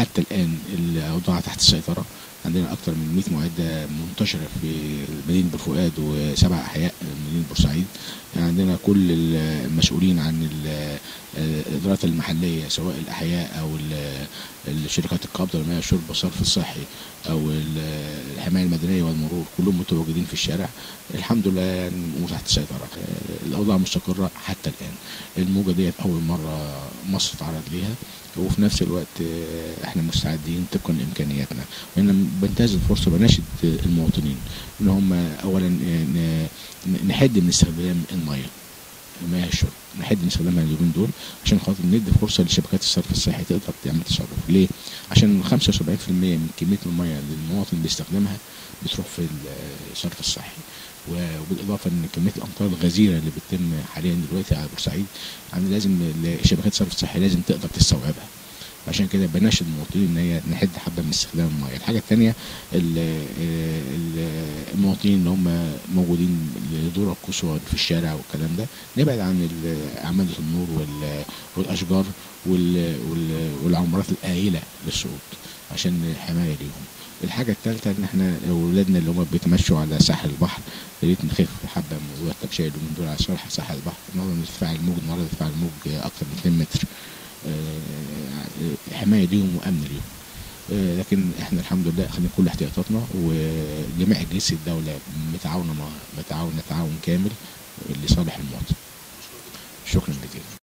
حتى الان الاوضاع تحت السيطره عندنا اكثر من 100 معده منتشره في مدينه بورفؤاد وسبع احياء من مدينه بورسعيد يعني عندنا كل المسؤولين عن ال- الادارات المحليه سواء الاحياء او ال- الشركات القابضه للمياه والشرب والصرف الصحي او ال- الحمايه المدنيه والمرور كلهم متواجدين في الشارع الحمد لله يعني الامور تحت السيطره الاوضاع مستقره حتى الان الموجه ديت اول مره مصر تعرض ليها وفي نفس الوقت آه، احنا مستعدين طبقا لامكانياتنا وانا بنتهز الفرصه بناشد المواطنين ان هم اولا آه، ن- ن- نحد من استخدام الميه مياه الشرب نحد من استخدامها اليومين دول عشان خاطر ندي فرصه لشبكات الصرف الصحي تقدر تعمل تصرف ليه؟ عشان 75% من كميه الميه اللي المواطن بيستخدمها بتروح في الصرف الصحي وبالاضافه ان كميه الامطار الغزيره اللي بتتم حاليا دلوقتي على بورسعيد يعني لازم شبكات الصرف الصحي لازم تقدر تستوعبها عشان كده بناشد المواطنين ان هي نحد حبه من استخدام الميه الحاجه الثانيه المواطنين اللي هم موجودين لدور القصوى في الشارع والكلام ده نبعد عن ال- اعمده النور وال- والاشجار وال- وال- والعمارات القايله للصوت عشان الحمايه ليهم الحاجه الثالثه ان احنا اولادنا اللي هم بيتمشوا على ساحل البحر يا ريت نخف حبه من موضوع التمشيه اليومين دول على ساحل ساحل البحر نظرا لارتفاع الموج النهارده ارتفاع الموج اكثر من 2 متر آه، حمايه ليهم وامن ليهم آه، لكن احنا الحمد لله اخذنا كل احتياطاتنا وجميع اجهزه الدوله متعاونه مع متعاونه تعاون كامل لصالح المواطن شكرا جزيلا